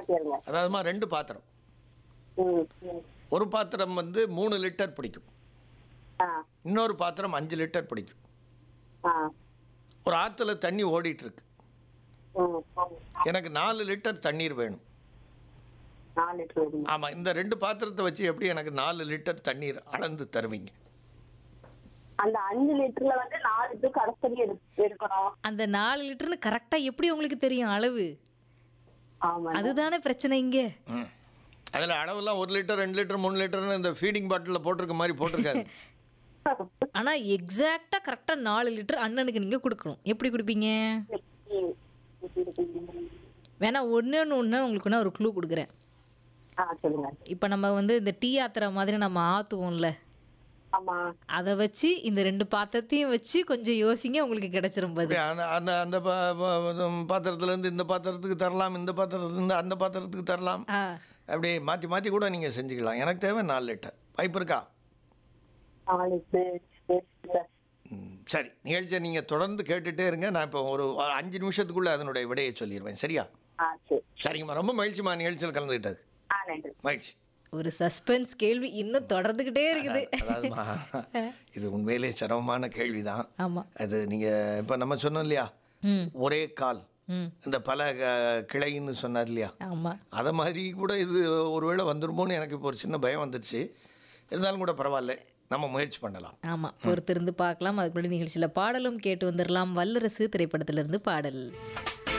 கேளுங்க அதாவதுமா ரெண்டு பாத்திரம் ம் ம் ஒரு பாத்திரம் வந்து மூணு லிட்டர் பிடிக்கும் ஆ இன்னொரு பாத்திரம் அஞ்சு லிட்டர் பிடிக்கும் ஆ ஒரு ஆற்றுல தண்ணி ஓடிட்டு இருக்கு ம் ம். எனக்கு நாலு லிட்டர் தண்ணீர் வேணும் நாலு லிட்டர் வருமா ஆமாம் இந்த ரெண்டு பாத்திரத்தை வச்சு எப்படி எனக்கு நாலு லிட்டர் தண்ணீர் அளந்து தருவீங்க அந்த அஞ்சு லிட்டர்ல வந்து நாலு லிட்டர் கடைசி எடுத்து எடுக்கணும் அந்த நாலு லிட்டர்னு கரெக்டா எப்படி உங்களுக்கு தெரியும் அளவு ஆமா அதுதானே பிரச்சனை இங்க ம் அதில் அளவெல்லாம் ஒரு லிட்டர் ரெண்டு லிட்டர் மூணு லிட்டர்னு இந்த ஃபீடிங் பாட்டிலில் போட்டிருக்க மாதிரி போட்டிருக்காது ஆனா எக்ஸாக்டா கரெக்டா நாலு லிட்டர் அண்ணனுக்கு நீங்க கொடுக்கணும் எப்படி கொடுப்பீங்க ம். வேணா ஒன்று ஒன்று உங்களுக்கு நான் ஒரு க்ளூ கொடுக்குறேன் ஆ சொல்லுங்க இப்போ நம்ம வந்து இந்த டீ ஆத்துற மாதிரி நம்ம ஆத்துவோம்ல ஆமா அதை வச்சு இந்த ரெண்டு பாத்திரத்தையும் வச்சு கொஞ்சம் யோசிங்க உங்களுக்கு கிடைச்சிரும் பதில் அந்த அந்த அந்த பா- பா- பாத்திரத்துலேருந்து இந்த பாத்திரத்துக்கு தரலாம் இந்த பாத்திரத்துலேருந்து அந்த பாத்திரத்துக்கு தரலாம் ஆ அப்படியே மாற்றி மாற்றி கூட நீங்கள் செஞ்சுக்கலாம் எனக்கு தேவை நாலு லிட்டர் வாய்ப்பு இருக்கா நாலு லிட்டர் ம், சரி நிகழ்ச்சியை நீங்கள் தொடர்ந்து கேட்டுட்டே இருங்க நான் இப்போ ஒரு ஒரு அஞ்சு நிமிஷத்துக்குள்ளே அதனுடைய விடையை சொல்லிடுவேன் சரியா ஆ சரி சரிங்கம்மா ரொம்ப மகிழ்ச்சிம்மா நிகழ்ச்சியில் கலந்துக்கிட்டது ஆ நன்றி மகிழ்ச்சி ஒரு சஸ்பென்ஸ் கேள்வி இன்னும் தொடர்ந்துக்கிட்டே இருக்குது அதாவதுமா இது உண்மையிலே சிரமமான கேள்விதான் ஆமா அது நீங்கள் இப்போ நம்ம சொன்னோம் இல்லையா ம் ஒரே கால் ம் இந்த பல அஹ், கிளைன்னு சொன்னார் இல்லையா ஆமா அதை மாதிரி கூட இது ஒருவேளை வந்துருமோன்னு எனக்கு இப்போ ஒரு சின்ன பயம் வந்துடுச்சு இருந்தாலும் கூட பரவாயில்ல நம்ம முயற்சி பண்ணலாம் ஆமா பொறுத்திருந்து பார்க்கலாம் அதுக்கு முன்னாடி நிகழ்ச்சியில பாடலும் கேட்டு வந்துடலாம் வல்லரசு திரைப்படத்திலிருந்து பாடல்